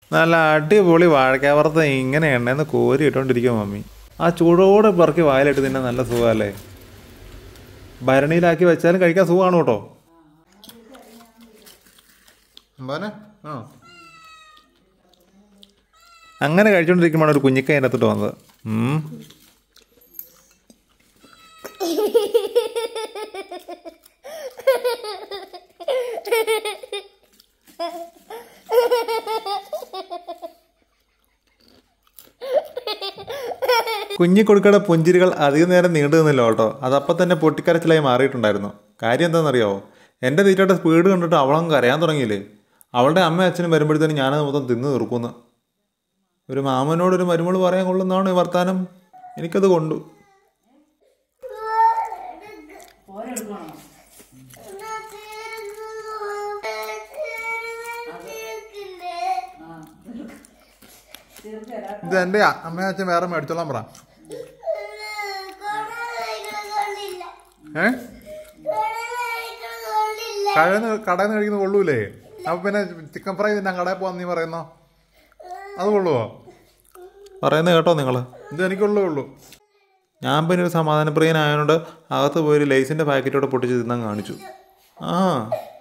നല്ല അടിപൊളി വാഴക്കാവറത്ത് ഇങ്ങനെ എണ്ണയെന്ന് കോരി ഇട്ടോണ്ടിരിക്കും മമ്മി ആ ചൂടോടെ പറക്കി വായിലിട്ട് തിന്നാൻ നല്ല സുഖമല്ലേ ഭരണിയിലാക്കി വെച്ചാലും കഴിക്കാൻ സുഖമാണ് കേട്ടോ ആ അങ്ങനെ കഴിച്ചുകൊണ്ടിരിക്കുമ്പോഴാണ് ഒരു കുഞ്ഞിക്ക അതിനകത്തോട്ട് വന്നത് ഉം. കുഞ്ഞിക്കൊടുക്കയുടെ പുഞ്ചിരികൾ അധികം നേരം നീണ്ടു നിന്നില്ല കേട്ടോ അതപ്പം തന്നെ പൊട്ടിക്കരച്ചിലായി മാറിയിട്ടുണ്ടായിരുന്നു കാര്യം എന്താണെന്നറിയോ എൻ്റെ തീറ്റയുടെ സ്പീഡ് കണ്ടിട്ട് അവളങ്ങ് കരയാൻ തുടങ്ങിയില്ലേ അവളുടെ അമ്മ അച്ഛനും വരുമ്പോഴത്തേനും ഞാനത് മൊത്തം തിന്ന് തീർക്കുന്നു ഒരു മാമനോടൊരു മരുമോൾ പറയാൻ കൊള്ളുന്നതാണ് ഈ വർത്താനം എനിക്കത് കൊണ്ടു ഇത് എൻ്റെ അമ്മ അച്ഛൻ വേറെ മേടിച്ചോളാൻ പറ ഏ കടയിൽ കടയിൽ നിന്ന് കഴിക്കുന്ന കൊള്ളൂലേ അപ്പൊ പിന്നെ ചിക്കൻ ഫ്രൈ തിന്നാൻ കടയിൽ പോവാൻ നീ പറയുന്നോ അത് കൊള്ളുവോ പറയുന്നത് കേട്ടോ നിങ്ങൾ ഇത് എനിക്കുള്ളേ ഉള്ളൂ ഞാൻ പിന്നെ ഒരു സമാധാനപ്രിയനായതുകൊണ്ട് അകത്ത് പോയി ഒരു ലേസിൻ്റെ പാക്കറ്റോടെ പൊട്ടിച്ച് തിന്നാൻ കാണിച്ചു ആ